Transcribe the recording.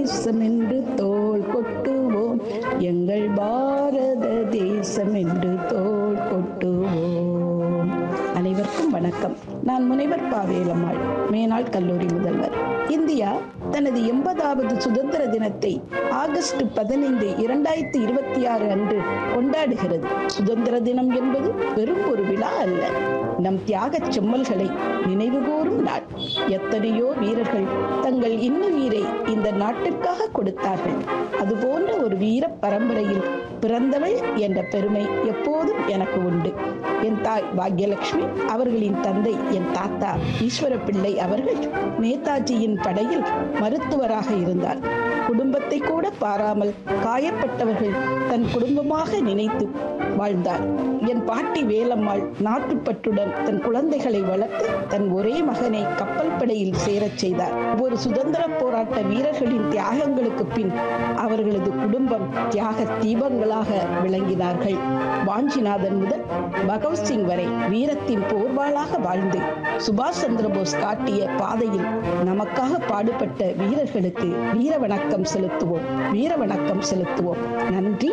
தேசம் என்று தோள் கொட்டுவோம் எங்கள் பாரத தேசம் என்று தோள் கொட்டுவோம் அனைவருக்கும் வணக்கம் நான் முனைவர் பாவேலம்மாள் மேனாள் கல்லூரி முதல்வர் இந்தியா தனது எண்பதாவது சுதந்திர தினத்தை ஆகஸ்ட் பதினைந்து இரண்டாயிரத்தி இருபத்தி ஆறு அன்று கொண்டாடுகிறது சுதந்திர தினம் என்பது வெறும் ஒரு விழா அல்ல நம் தியாகச் செம்மல்களை நினைவுகூரும் நாள் எத்தனையோ வீரர்கள் தங்கள் இன்னுயிரை இந்த நாட்டிற்காக கொடுத்தார்கள் அதுபோன்ற ஒரு வீர பரம்பரையில் பிறந்தவள் என்ற பெருமை எப்போதும் எனக்கு உண்டு என் தாய் பாக்யலட்சுமி அவர்களின் தந்தை என் தாத்தா ஈஸ்வர பிள்ளை அவர்கள் நேதாஜியின் படையில் மருத்துவராக இருந்தார் குடும்பத்தை கூட பாராமல் காயப்பட்டவர்கள் தன் குடும்பமாக நினைத்து வாழ்ந்தார் என் பாட்டி வேலம்மாள் நாட்டுப்பற்றுடன் தன் குழந்தைகளை வளர்த்து தன் ஒரே மகனை கப்பல் படையில் சேரச் செய்தார் ஒரு சுதந்திர போராட்ட வீரர்களின் தியாகங்களுக்கு பின் அவர்களது குடும்பம் தியாக தீபங்களாக விளங்கினார்கள் வாஞ்சிநாதன் முதல் பகவத்சிங் வரை வீரத்தின் போர்வாளாக வாழ்ந்து சுபாஷ் சந்திரபோஸ் காட்டிய பாதையில் நமக்காக பாடுபட்ட வீரர்களுக்கு வீர வணக்கம் செலுத்துவோம் வீர வணக்கம் செலுத்துவோம் நன்றி